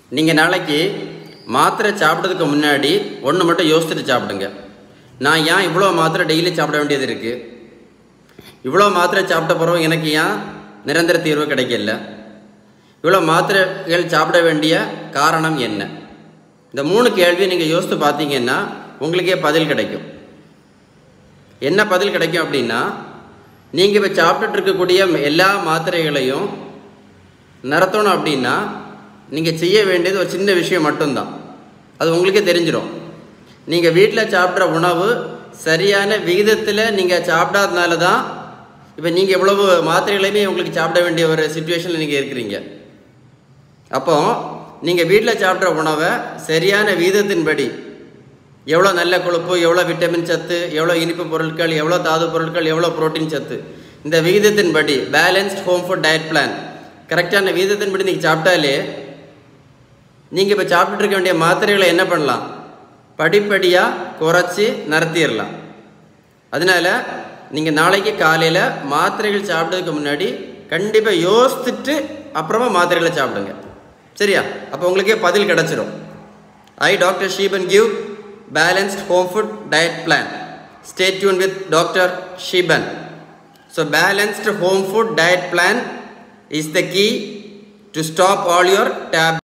நீங்கள் நாளைக்கு மாத்திரை சாப்பிட்றதுக்கு முன்னாடி ஒன்று மட்டும் யோசிச்சுட்டு சாப்பிடுங்க நான் ஏன் இவ்வளோ மாத்திரை டெய்லி சாப்பிட வேண்டியது இருக்குது இவ்வளோ மாத்திரை சாப்பிட்ட பிறகு எனக்கு ஏன் நிரந்தர தீர்வு கிடைக்கல இவ்வளோ மாத்திரைகள் சாப்பிட வேண்டிய காரணம் என்ன இந்த மூணு கேள்வி நீங்கள் யோசித்து பார்த்தீங்கன்னா உங்களுக்கே பதில் கிடைக்கும் என்ன பதில் கிடைக்கும் அப்படின்னா நீங்கள் இப்போ சாப்பிட்டுட்டு இருக்கக்கூடிய எல்லா மாத்திரைகளையும் நிறுத்தணும் அப்படின்னா நீங்கள் செய்ய வேண்டியது ஒரு சின்ன விஷயம் மட்டும்தான் அது உங்களுக்கே தெரிஞ்சிடும் நீங்கள் வீட்டில் சாப்பிட்ற உணவு சரியான விகிதத்தில் நீங்கள் சாப்பிடாதனால தான் இப்போ நீங்கள் எவ்வளவு மாத்திரைகளையுமே உங்களுக்கு சாப்பிட வேண்டிய ஒரு சுச்சுவேஷனில் நீங்கள் இருக்கிறீங்க அப்போ நீங்கள் வீட்டில் சாப்பிட்ற உணவை சரியான விகிதத்தின்படி எவ்வளோ நல்ல கொழுப்பு எவ்வளோ விட்டமின் சத்து எவ்வளோ இனிப்பு பொருட்கள் எவ்வளோ தாது பொருட்கள் எவ்வளோ புரோட்டீன் சத்து இந்த விகிதத்தின்படி balanced home food diet plan கரெக்டான விகிதத்தின்படி நீங்கள் சாப்பிட்டாலே நீங்கள் இப்போ சாப்பிட்டு இருக்க வேண்டிய மாத்திரைகளை என்ன பண்ணலாம் படிப்படியாக குறைச்சி நிறுத்திடலாம் அதனால் நீங்கள் நாளைக்கு காலையில் மாத்திரைகள் சாப்பிட்றதுக்கு முன்னாடி கண்டிப்பாக யோசித்துட்டு அப்புறமா மாத்திரைகளை சாப்பிடுங்க சரியா அப்போ உங்களுக்கே பதில் கிடச்சிரும் I doctor Sheeban give balanced home food diet plan stay tuned with doctor Sheeban so balanced home food diet plan is the key to stop all your tape